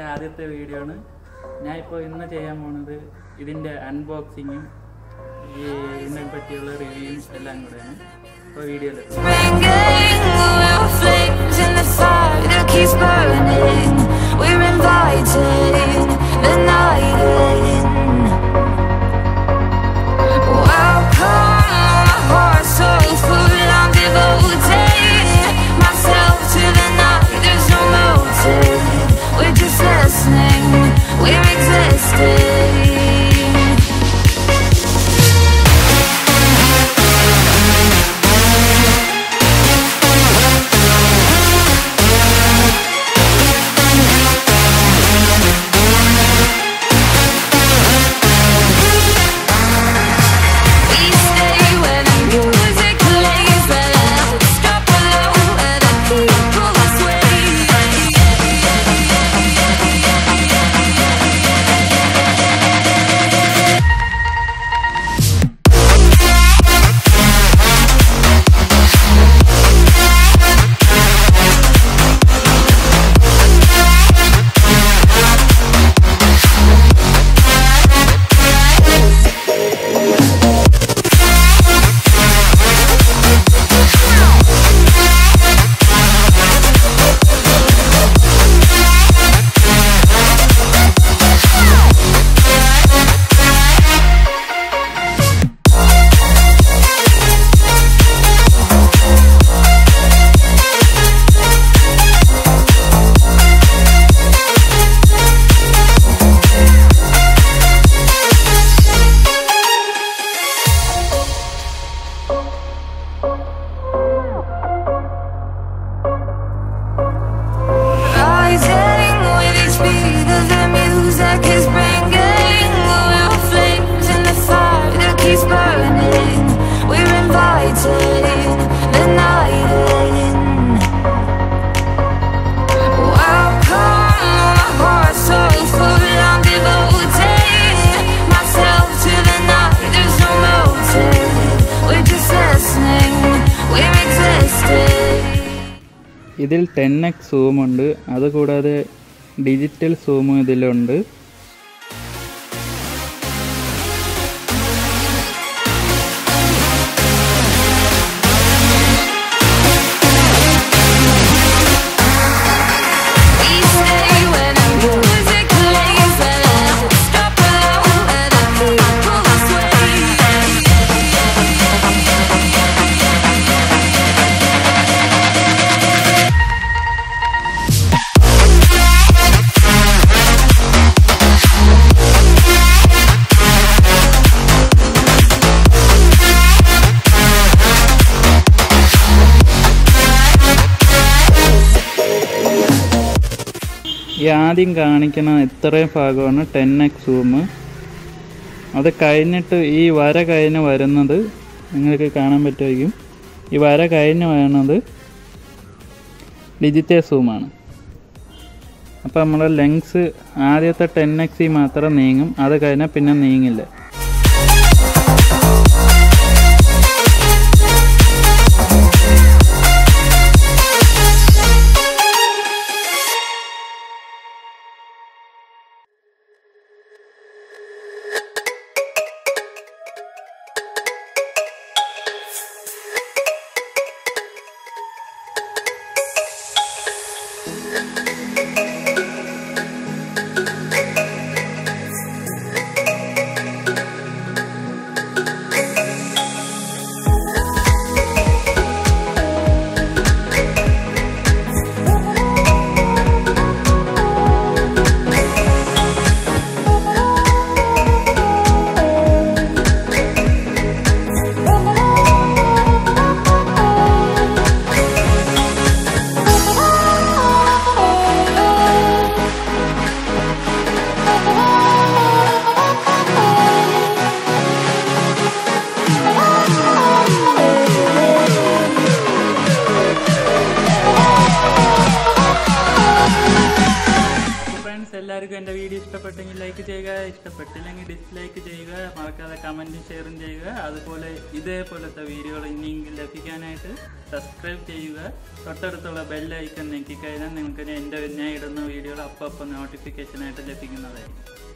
എൻ്റെ ആദ്യത്തെ വീഡിയോ ആണ് ഞാൻ ഇപ്പോൾ ഇന്ന് ചെയ്യാൻ പോണത് ഇതിൻ്റെ അൺബോക്സിങ്ങും ഈ ഇതിനെ പറ്റിയുള്ള റിവ്യൂവും എല്ലാം കൂടെയാണ് അപ്പോൾ വീഡിയോയിൽ Ringing, we're flames in the fire that keeps burning. We're inviting the night in. Welcome, my heart's so full. I'm devoting myself to the night. There's no motive. We're just listening. We're existing. We stay where the music plays, where the lights drop below, where the people sway. Rising with each beat of the music is bringing We're flames in the fire that keeps burning We're inviting the night in Welcome, my heart's so full I'm devoting myself to the night There's no motive We're just listening We're existing ഇതിൽ ten X സൂമുണ്ട് അതുകൂടാതെ digital സൂമും ഇതിലുണ്ട് We stay where the music plays, where the lights drop below, where the people sway. ഈ ആദ്യം കാണിക്കുന്ന ഇത്രയും ഭാഗമാണ് ten X zoom അത് കഴിഞ്ഞിട്ട് ഈ വര കഴിഞ്ഞ് വരുന്നത് നിങ്ങൾക്ക് കാണാൻ പറ്റുമായിരിക്കും ഈ വര കഴിഞ്ഞ് വരുന്നത് ഡിജിറ്റൽ സൂമാണ് അപ്പോൾ നമ്മളെ ലെങ്സ് ആദ്യത്തെ ടെൻ എക്സിൽ മാത്രം നീങ്ങും അത് കഴിഞ്ഞാൽ പിന്നെ നീങ്ങില്ല എല്ലാവർക്കും എൻ്റെ വീഡിയോ ഇഷ്ടപ്പെട്ടെങ്കിൽ ലൈക്ക് ചെയ്യുക ഇഷ്ടപ്പെട്ടില്ലെങ്കിൽ ഡിസ്ലൈക്ക് ചെയ്യുക മറക്കാതെ കമൻറ്റും ഷെയറും ചെയ്യുക അതുപോലെ ഇതേപോലത്തെ വീഡിയോകൾ ഇനിയെങ്കിലും ലഭിക്കാനായിട്ട് സബ്സ്ക്രൈബ് ചെയ്യുക തൊട്ടടുത്തുള്ള ബെല്ലൈക്കൺ ഞെക്കിക്കഴിഞ്ഞാൽ നിങ്ങൾക്ക് എൻ്റെ ഞാൻ ഇടുന്ന വീഡിയോകൾ അപ്പം അപ്പം നോട്ടിഫിക്കേഷനായിട്ട് ലഭിക്കുന്നതായിരിക്കും